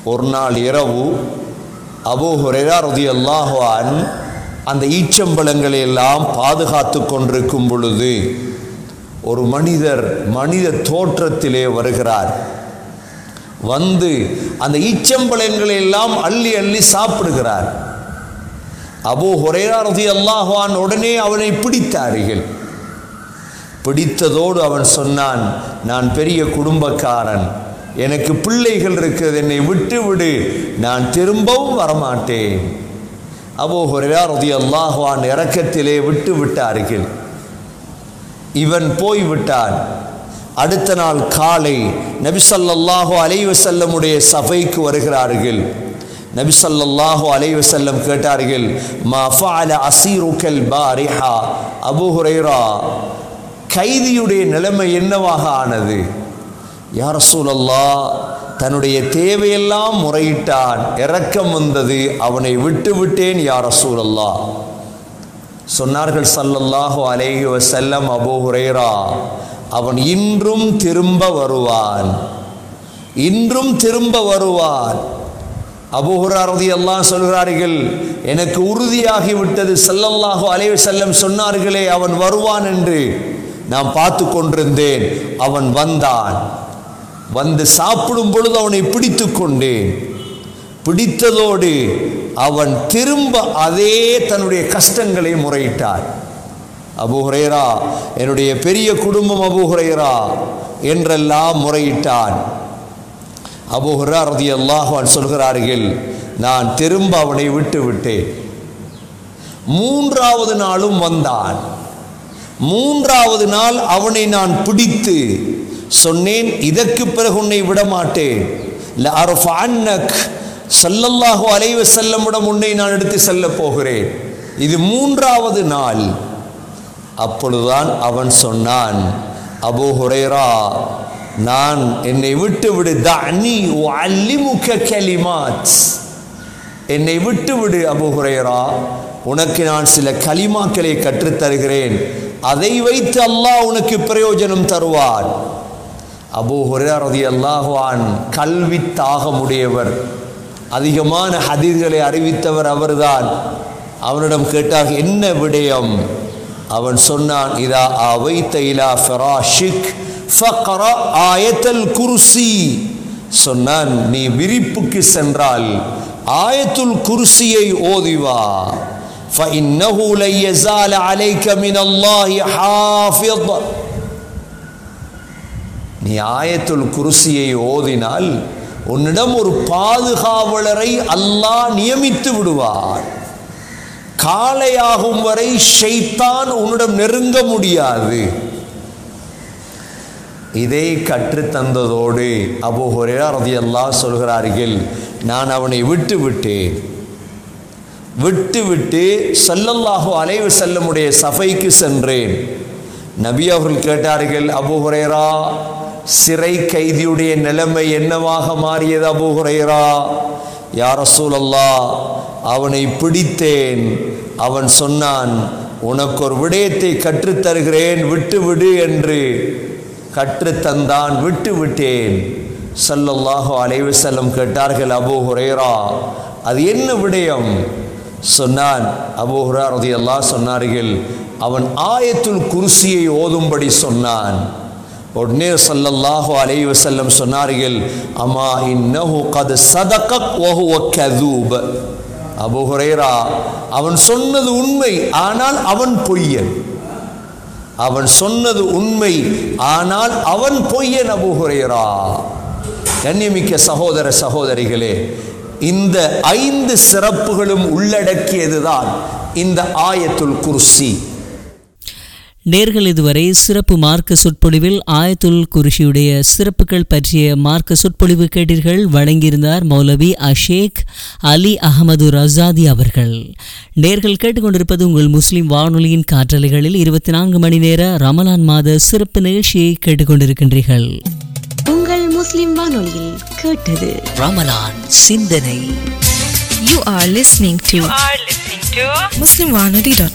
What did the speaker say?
ஒரு நாள் இரவு அபூ ஹுரைரா ரலியல்லாஹு அன் அந்த ஈச்சம்பழங்களை எல்லாம் பாதுகாத்து கொண்டிருக்கும் பொழுது ஒரு மனிதர் மனித தோற்றத்திலே வருகிறார் வந்து அந்த ஈச்சம்பழங்களை எல்லாம் அள்ளி அள்ளி சாப்பிடுகிறார் அபூ ஹுரைரா ரலியல்லாஹு அன் உடனே அவனை பிடித்தார்கள் பிடித்ததோடு அவன் சொன்னான் நான் பெரிய குடும்பக்காரன் எனக்கு பிள்ளைகள் இருக்கிறது என்னை விட்டு விடு நான் திரும்பவும் வரமாட்டேன் அபோ ஹுரைரா ரலியல்லாஹு அன் இறக்கத்திலே விட்டு விட்டார்கள் இவன் போய் விட்டான் அடுத்த நாள் காலை நபிசல்லாஹு அலைவசல்லமுடைய சபைக்கு வருகிறார்கள் நபிசல்லாஹு அலைவசல்லம் கேட்டார்கள் மா ஃபஅல அசீருக்கல் பாரிஹா அபூ ஹுரைரா கைதியுடைய நிலைமை என்னவாக ஆனது யார் சூழல்லா தன்னுடைய தேவையெல்லாம் முறையிட்டான் இரக்கம் வந்தது அவனை விட்டு விட்டேன் யார் சூழல்லா சொன்னார்கள் சல்லல்லாஹு அலைஹி வஸல்லம் அபூ ஹுரைரா அவன் இன்றும் திரும்ப வருவான் இன்றும் திரும்ப வருவான் அபூஹுராரதி எல்லாம் சொல்கிறார்கள் எனக்கு உறுதியாகி விட்டது ஸல்லல்லாஹு அலைஹி வஸல்லம் சொன்னார்களே அவன் வருவான் என்று நான் பார்த்து கொண்டிருந்தேன் அவன் வந்தான் வந்து சாப்பிடும் பொழுது அவனை பிடித்து கொண்டேன் பிடித்ததோடு அவன் திரும்ப அதே தன்னுடைய கஷ்டங்களை முறையிட்டான் அபு ஹுரைரா என்னுடைய பெரிய குடும்பம் அபு ஹுரைரா என்றெல்லாம் முறையிட்டான் அபு ஹுரா ரதி அல்லாஹான் சொல்கிறார்கள் நான் திரும்ப அவனை விட்டு விட்டேன் மூன்றாவது நாளும் வந்தான் மூன்றாவது நாள் அவனை நான் பிடித்து சொன்னேன் இதற்கு பிறகு உன்னை விடமாட்டேன் லஅர்ஃபஅன்னக் ஸல்லல்லாஹு அலைஹி வஸல்லமிடம் உன்னை நான் எடுத்து செல்ல போகிறேன் இது மூன்றாவது நாள் அப்பொழுதுதான் அவன் சொன்னான் அபூ ஹுரைரா நான் என்னை விட்டு விடு தஅனி உஅல்லிமுக கலிமாத் என்னை விட்டு விடு அபூ ஹுரைரா உனக்கு நான் சில கலிமாக்களை கற்றுத் தருகிறேன் அதை வைத்து அல்லாஹ் உனக்கு பிரயோஜனம் தருவான் அபூ ஹுரைரா ரலியல்லாஹு அன் கல்வி தாகமுடையவர் அதிகமான ஹதீஸ்களை அறிவித்தவர் அவர்தான் அவனிடம் கேட்டாக என்ன விடயம் அவன் சொன்னான் இதா அவைத்த இலா ஃபராஷிக் ஃபக்ர ஆயத்தல் குர்சி சொன்னான் நீ விரிப்புக்கு சென்றால் ஆயத்துல் குர்சியை ஓதிவா فإنه لن يزال عليك من الله حافظ நீ ஆயத்துல் குருசியை ஓதினால் உன்னிடம் ஒரு பாதுகாவலரை அல்லாஹ் நியமித்து விடுவார் காலையாகும் வரை ஷைத்தான் உன்னிடம் நெருங்க முடியாது இதை கற்றுத்தந்ததோடு அபு ஹுரைரா ரதியல்லாஹ் சொல்கிறார்கள் நான் அவனை விட்டு விட்டேன் விட்டு விட்டு ஸல்லல்லாஹு அலைஹி வஸல்லமுடைய சபைக்கு சென்றேன் நபி அவர்கள் கேட்டார்கள் அபு ஹுரைரா சிறை கைதியுடைய நிலைமை என்னவாக மாறியது அபு ஹுரைரா யா ரசூலல்லாஹ் அவனை பிடித்தேன் அவன் சொன்னான் உனக்கு ஒரு விடயத்தை கற்றுத் தருகிறேன் விட்டு விடு என்று கற்றுத்தந்தான் விட்டு விட்டேன் ஸல்லல்லாஹு அலைஹி வஸல்லம் கேட்டார்கள் அபூ ஹுரைரா அது என்ன விடயம் சொன்னான் அபூ ஹுரா ரலியல்லாஹு சொன்னார்கள் அவன் ஆயத்துல் குர்சியை ஓதும்படி சொன்னான் உடனே ஸல்லல்லாஹு அலைஹி வஸல்லம் சொன்னார்கள் அம்மா இன்னஹு கத் சதகக் வஹுவ கதூப் அபூ ஹுரைரா அவன் சொன்னது உண்மை ஆனால் அவன் பொய்யன் அவன் சொன்னது உண்மை ஆனால் அவன் பொய்யன் அபூ ஹுரைரா கண்ணியமிக்க சகோதர சகோதரிகளே இந்த ஐந்து சிறப்புகளும் உள்ளடக்கியதுதான் இந்த ஆயத்துல் குர்சி நேர்கள் இதுவரை சிறப்பு மார்க்க சொற்பொழிவில் ஆயத்துல் குருஷியுடைய சிறப்புகள் பற்றிய மார்க்க சொற்பொழிவு கேட்டீர்கள் வழங்கியிருந்தார் மௌலவி அஷேக் அலி அகமது ரசாதி அவர்கள் நேர்கள் கேட்டுக்கொண்டிருப்பது உங்கள் முஸ்லிம் வானொலியின் காற்றலைகளில் இருபத்தி நான்கு மணி நேர ரமலான் மாத சிறப்பு நிகழ்ச்சியை கேட்டுக்கொண்டிருக்கின்றீர்கள் உங்கள் முஸ்லிம் வானொலியில் கேட்டது ரமலான் சிந்தனை You are listening to are listening to muslimwanadi.com.